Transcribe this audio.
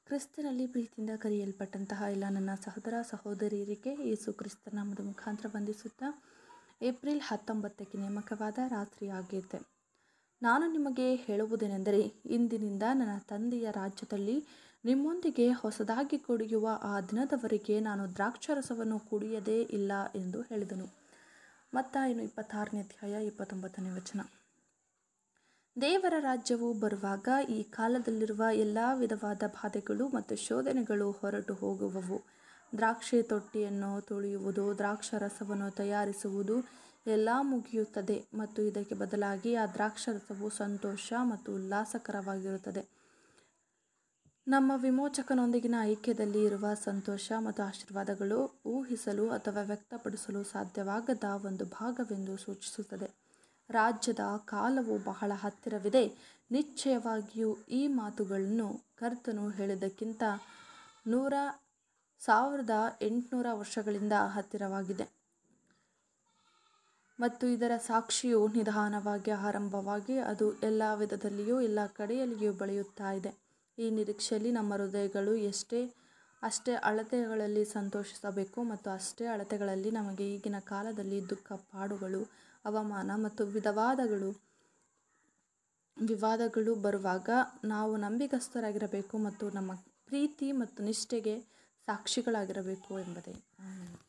ಕ್ರಿಸ್ತನಲ್ಲಿ ಪ್ರೀತಿಯಿಂದ ಕರೆಯಲ್ಪಟ್ಟಂತಹ ಎಲ್ಲ ನನ್ನ ಸಹೋದರ ಸಹೋದರಿಯರಿಗೆ ಯೇಸು ಕ್ರಿಸ್ತ ನಾಮದ ಮುಖಾಂತರ ವಂದಿಸುತ್ತಾ ಏಪ್ರಿಲ್ ಹತ್ತೊಂಬತ್ತಕ್ಕೆ ನೇಮಕವಾದ ರಾತ್ರಿಯಾಗಿದೆ ನಾನು ನಿಮಗೆ ಹೇಳುವುದೇನೆಂದರೆ ಇಂದಿನಿಂದ ನನ್ನ ತಂದೆಯ ರಾಜ್ಯದಲ್ಲಿ ನಿಮ್ಮೊಂದಿಗೆ ಹೊಸದಾಗಿ ಕುಡಿಯುವ ಆ ದಿನದವರೆಗೆ ನಾನು ದ್ರಾಕ್ಷಾರಸವನ್ನು ಕುಡಿಯದೇ ಇಲ್ಲ ಎಂದು ಹೇಳಿದನು ಮತ್ತಾಯನು ಇಪ್ಪತ್ತಾರನೇ ಅಧ್ಯಾಯ ಇಪ್ಪತ್ತೊಂಬತ್ತನೇ ವಚನ ದೇವರ ರಾಜ್ಯವು ಬರುವಾಗ ಈ ಕಾಲದಲ್ಲಿರುವ ಎಲ್ಲ ವಿಧವಾದ ಬಾಧೆಗಳು ಮತ್ತು ಶೋಧನೆಗಳು ಹೊರಟು ಹೋಗುವವು ದ್ರಾಕ್ಷಿ ತೊಟ್ಟಿಯನ್ನು ತುಳಿಯುವುದು ದ್ರಾಕ್ಷಾರಸವನ್ನು ತಯಾರಿಸುವುದು ಎಲ್ಲ ಮುಗಿಯುತ್ತದೆ ಮತ್ತು ಇದಕ್ಕೆ ಬದಲಾಗಿ ಆ ದ್ರಾಕ್ಷಾರಸವು ಸಂತೋಷ ಮತ್ತು ಉಲ್ಲಾಸಕರವಾಗಿರುತ್ತದೆ ನಮ್ಮ ವಿಮೋಚಕನೊಂದಿಗಿನ ಐಕ್ಯದಲ್ಲಿ ಇರುವ ಸಂತೋಷ ಮತ್ತು ಆಶೀರ್ವಾದಗಳು ಊಹಿಸಲು ಅಥವಾ ವ್ಯಕ್ತಪಡಿಸಲು ಸಾಧ್ಯವಾಗದ ಒಂದು ಭಾಗವೆಂದು ಸೂಚಿಸುತ್ತದೆ ರಾಜ್ಯದ ಕಾಲವು ಬಹಳ ಹತ್ತಿರವಿದೆ ನಿಶ್ಚಯವಾಗಿಯೂ ಈ ಮಾತುಗಳನ್ನು ಕರ್ತನು ಹೇಳಿದ್ದಕ್ಕಿಂತ ನೂರ ಸಾವಿರದ ಎಂಟುನೂರ ವರ್ಷಗಳಿಂದ ಹತ್ತಿರವಾಗಿದೆ ಮತ್ತು ಇದರ ಸಾಕ್ಷಿಯು ನಿಧಾನವಾಗಿ ಆರಂಭವಾಗಿ ಅದು ಎಲ್ಲ ವಿಧದಲ್ಲಿಯೂ ಎಲ್ಲ ಕಡೆಯಲ್ಲಿಯೂ ಬೆಳೆಯುತ್ತಾ ಇದೆ ಈ ನಿರೀಕ್ಷೆಯಲ್ಲಿ ನಮ್ಮ ಹೃದಯಗಳು ಎಷ್ಟೇ ಅಷ್ಟೇ ಅಳತೆಗಳಲ್ಲಿ ಸಂತೋಷಿಸಬೇಕು ಮತ್ತು ಅಷ್ಟೇ ಅಳತೆಗಳಲ್ಲಿ ನಮಗೆ ಈಗಿನ ಕಾಲದಲ್ಲಿ ದುಃಖ ಪಾಡುಗಳು ಅವಮಾನ ಮತ್ತು ವಿಧವಾದಗಳು ವಿವಾದಗಳು ಬರುವಾಗ ನಾವು ನಂಬಿಗಸ್ತರಾಗಿರಬೇಕು ಮತ್ತು ನಮ್ಮ ಪ್ರೀತಿ ಮತ್ತು ನಿಷ್ಠೆಗೆ ಸಾಕ್ಷಿಗಳಾಗಿರಬೇಕು ಎಂಬುದೇ ಆಮೇಲೆ